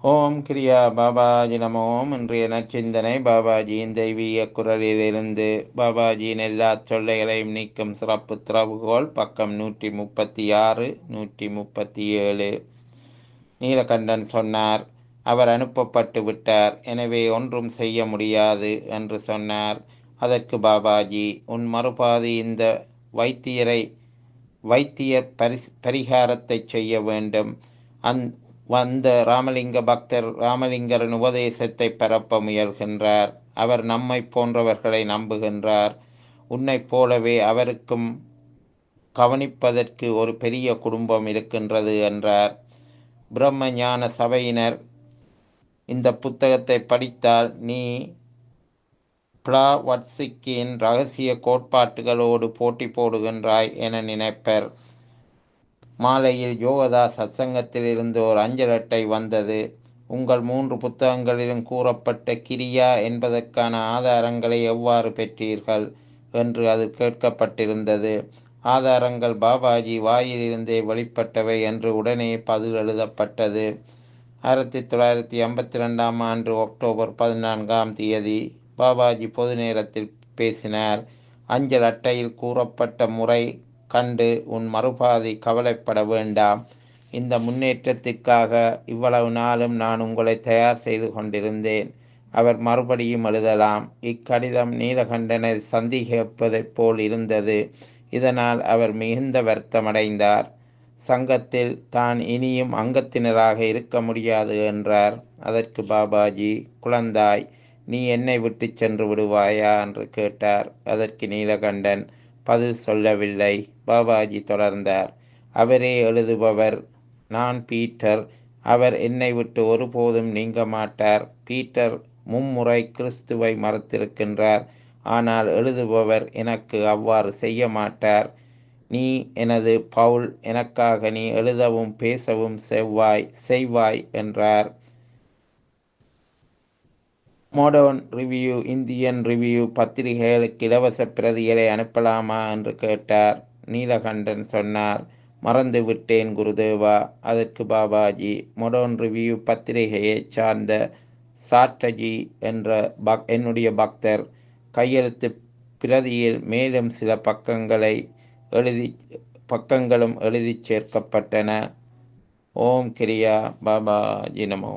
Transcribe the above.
ஓம் கிரியா பாபாஜி நமோம் இன்றைய நற்சிந்தனை பாபாஜியின் தெய்வீக குரலிலிருந்து பாபாஜியின் எல்லா தொல்லைகளையும் நீக்கும் சிறப்பு திறவுகோல் பக்கம் நூற்றி முப்பத்தி ஆறு நூற்றி முப்பத்தி ஏழு நீலகண்டன் சொன்னார் அவர் அனுப்பப்பட்டு விட்டார் எனவே ஒன்றும் செய்ய முடியாது என்று சொன்னார் அதற்கு பாபாஜி உன் மறுபாதி இந்த வைத்தியரை வைத்தியர் பரிஸ் பரிகாரத்தை செய்ய வேண்டும் அந் வந்த ராமலிங்க பக்தர் ராமலிங்கரின் உபதேசத்தை பரப்ப முயல்கின்றார் அவர் நம்மை போன்றவர்களை நம்புகின்றார் உன்னைப் போலவே அவருக்கும் கவனிப்பதற்கு ஒரு பெரிய குடும்பம் இருக்கின்றது என்றார் பிரம்ம ஞான சபையினர் இந்த புத்தகத்தை படித்தால் நீ பிளாவட்சிக்கின் ரகசிய கோட்பாட்டுகளோடு போட்டி போடுகின்றாய் என நினைப்பர் மாலையில் யோகதா சத்சங்கத்தில் இருந்து ஒரு அஞ்சல் அட்டை வந்தது உங்கள் மூன்று புத்தகங்களிலும் கூறப்பட்ட கிரியா என்பதற்கான ஆதாரங்களை எவ்வாறு பெற்றீர்கள் என்று அது கேட்கப்பட்டிருந்தது ஆதாரங்கள் பாபாஜி வாயிலிருந்தே வெளிப்பட்டவை என்று உடனே பதில் எழுதப்பட்டது ஆயிரத்தி தொள்ளாயிரத்தி ஐம்பத்தி ரெண்டாம் ஆண்டு அக்டோபர் பதினான்காம் தேதி பாபாஜி பொது நேரத்தில் பேசினார் அஞ்சல் அட்டையில் கூறப்பட்ட முறை கண்டு உன் மறுபாதி கவலைப்பட வேண்டாம் இந்த முன்னேற்றத்திற்காக இவ்வளவு நாளும் நான் உங்களை தயார் செய்து கொண்டிருந்தேன் அவர் மறுபடியும் எழுதலாம் இக்கடிதம் நீலகண்டனை சந்திப்பதைப் போல் இருந்தது இதனால் அவர் மிகுந்த வருத்தமடைந்தார் சங்கத்தில் தான் இனியும் அங்கத்தினராக இருக்க முடியாது என்றார் அதற்கு பாபாஜி குழந்தாய் நீ என்னை விட்டு சென்று விடுவாயா என்று கேட்டார் அதற்கு நீலகண்டன் பதில் சொல்லவில்லை பாபாஜி தொடர்ந்தார் அவரே எழுதுபவர் நான் பீட்டர் அவர் என்னை விட்டு ஒருபோதும் நீங்க மாட்டார் பீட்டர் மும்முறை கிறிஸ்துவை மறுத்திருக்கின்றார் ஆனால் எழுதுபவர் எனக்கு அவ்வாறு செய்ய மாட்டார் நீ எனது பவுல் எனக்காக நீ எழுதவும் பேசவும் செவ்வாய் செய்வாய் என்றார் மாடர்ன் ரிவ்யூ இந்தியன் ரிவ்யூ பத்திரிகைகளுக்கு இலவச பிரதிகளை அனுப்பலாமா என்று கேட்டார் நீலகண்டன் சொன்னார் மறந்து விட்டேன் குருதேவா அதற்கு பாபாஜி மொடர்ன் ரிவ்யூ பத்திரிகையை சார்ந்த சாட்டஜி என்ற பக் என்னுடைய பக்தர் கையெழுத்து பிரதியில் மேலும் சில பக்கங்களை எழுதி பக்கங்களும் எழுதி சேர்க்கப்பட்டன ஓம் கிரியா பாபாஜி நமோ